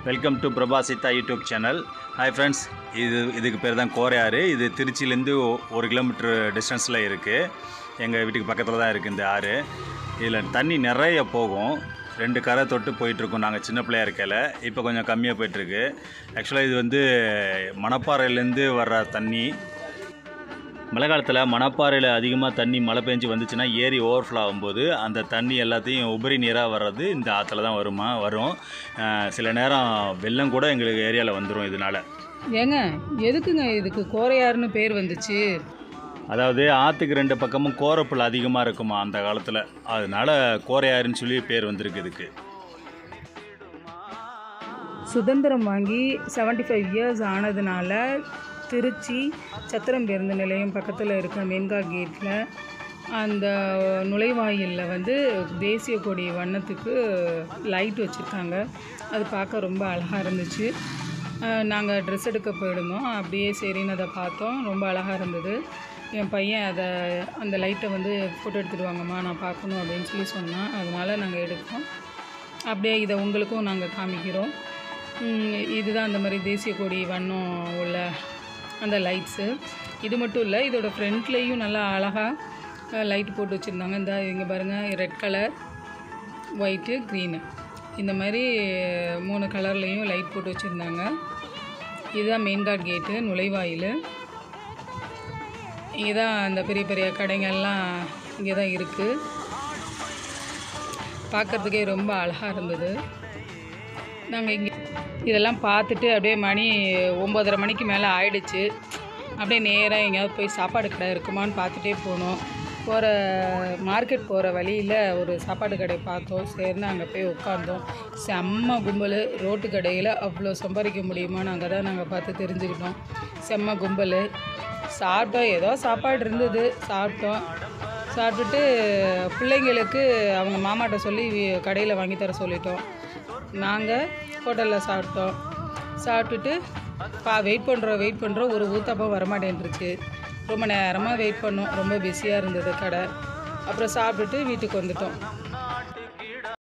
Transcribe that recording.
welcome to Prabhasitha YouTube channel hi friends இது இதுக்கு பேர் தான் கோரையாறு இது திருச்சியிலேருந்து ஒ- ஒரு கிலோமீட்டர் டிஸ்டன்ஸில் இருக்குது எங்கள் வீட்டுக்கு பக்கத்தில் தான் இருக்குது இந்த ஆறு இதில் தண்ணி நிறைய போகும் ரெண்டு கரை தொட்டு போயிட்டுருக்கோம் நாங்கள் சின்ன பிள்ளையா இருக்கையில் இப்போ கொஞ்சம் கம்மியாக போயிட்டுருக்கு ஆக்சுவலாக இது வந்து மணப்பாறையிலேருந்து வர்ற தண்ணி மழை காலத்தில் மணப்பாறையில் அதிகமாக தண்ணி மழை பெஞ்சு வந்துச்சுன்னா ஏரி ஓவர்ஃப்ளோ ஆகும்போது அந்த தண்ணி எல்லாத்தையும் உபரி நீராக வர்றது இந்த ஆற்றுல தான் வருமா வரும் அஹ் சில நேரம் வெள்ளம் கூட எங்களுக்கு ஏரியாவில் வந்துடும் இதனால் ஏங்க எதுக்குங்க இதுக்கு கோரையாறுன்னு பேர் வந்துச்சு அதாவது ஆற்றுக்கு ரெண்டு பக்கமும் கோரப்புல் அதிகமாக இருக்குமா அந்த காலத்தில் அதனால கோரையாறுன்னு சொல்லி பேர் வந்திருக்கு இதுக்கு சுதந்திரம் வாங்கி 75 ஃபைவ் இயர்ஸ் ஆனதுனால திருச்சி சத்திரம் பேருந்து நிலையம் பக்கத்தில் இருக்க மெயின்காட் கேட்டில் அந்த நுழைவாயிலில் வந்து தேசிய கொடி வண்ணத்துக்கு லைட் வச்சுருக்காங்க அது பார்க்க ரொம்ப அழகாக இருந்துச்சு நாங்கள் ட்ரெஸ் எடுக்க போயிருந்தோம் அப்படியே சரின்னு அதை பார்த்தோம் ரொம்ப அழகாக இருந்தது என் பையன் அதை அந்த லைட்டை வந்து ஃபோட்டோ எடுத்துகிட்டு வாங்கம்மா நான் பார்க்கணும் அப்படின்னு சொல்லி சொன்னான் அதனால் நாங்கள் எடுத்தோம் அப்படியே இதை உங்களுக்கும் நாங்கள் காமிக்கிறோம் உம், இதுதான் அந்த மாதிரி தேசிய கொடி வண்ணம் உள்ள அந்த லைட்ஸு இது மட்டும் இல்லை இதோட ஃப்ரண்ட்லேயும் நல்லா அழகாக லைட் போட்டு வச்சுருந்தாங்க இந்த இங்கே பாருங்கள் ரெட் கலர் ஒயிட்டு க்ரீனு இந்த மாதிரி மூணு கலர்லேயும் லைட் போட்டு வச்சுருந்தாங்க இதுதான் மெயின் கார்ட் கேட்டு நுழைவாயில் இங்கே தான் அந்த பெரிய பெரிய கடைங்கள்லாம் இங்கே தான் இருக்குது பார்க்குறதுக்கே ரொம்ப அழகாக இருந்தது நாங்கள் இங்கே இதெல்லாம் பார்த்துட்டு அப்படியே மணி ஒம்பதரை மணிக்கு மேலே ஆயிடுச்சு அப்படியே நேராக எங்கேயாவது போய் சாப்பாடு கடை இருக்குமான்னு பார்த்துட்டே போனோம் போகிற மார்க்கெட் போகிற வழியில் ஒரு சாப்பாடு கடை பார்த்தோம் சரின்னு அங்கே போய் உட்காந்தோம் செம்ம கும்பல் ரோட்டு கடையில் அவ்வளோ சம்பாதிக்க முடியுமான்னு அங்கே தான் நாங்கள் பார்த்து தெரிஞ்சுக்கிட்டோம் செம்ம கும்பல் சாப்பிட்டோம் ஏதோ சாப்பாடு இருந்தது சாப்பிட்டோம் சாப்பிட்டுட்டு பிள்ளைங்களுக்கு அவங்க மாமாட்ட சொல்லி கடையில் வாங்கி தர சொல்லிட்டோம் நாங்கள் ஹோட்டலில் சாப்பிட்டோம் சாப்பிட்டுட்டு பா வெயிட் பண்ணுறோம் வெயிட் பண்ணுறோம் ஒரு ஊத்தப்பம் வரமாட்டேன்ருச்சு ரொம்ப நேரமாக வெயிட் பண்ணோம் ரொம்ப பிஸியாக இருந்தது கடை அப்புறம் சாப்பிட்டுட்டு வீட்டுக்கு வந்துட்டோம்